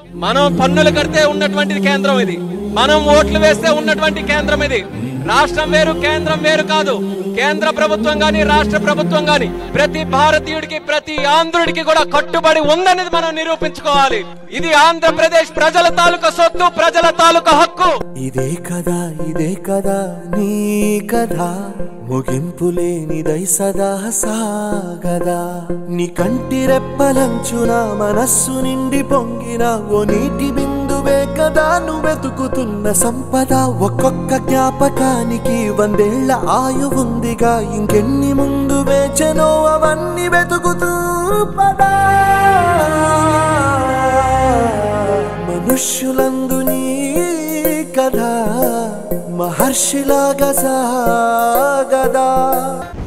మనం పన్నులు కడితే ఉన్నటువంటి కేంద్రం ఇది మనం ఓట్లు వేస్తే ఉన్నటువంటి కేంద్రం ఇది రాష్ట్రం వేరు కేంద్రం వేరు కాదు కేంద్ర ప్రభుత్వం గాని రాష్ట్ర ప్రభుత్వం గాని ప్రతి భారతీయుడికి ప్రతి ఆంధ్రుడికి కూడా కట్టుబడి ఉందనేది మనం నిరూపించుకోవాలి ఇది ఆంధ్రప్రదేశ్ ప్రజల తాలూకా సొత్తు ప్రజల తాలూకా హక్కు ఇదే కదా ఇదే కదా నీ కదా ముగింపు లేనిదై సదా సాగదా నీ కంటి రెప్పలంచున మనస్సు నిండి పొంగిన ఓ నీటి బిందువే కదా నువ్వెతుకుతున్న సంపద ఒక్కొక్క జ్ఞాపకానికి వందేళ్ల ఆయువుందిగా ఇంకెన్ని ముందు వేచనో అవన్నీ వెతుకుతూ పదా మనుష్యులందు నీ కథ మహర్షిలాగా సాగదా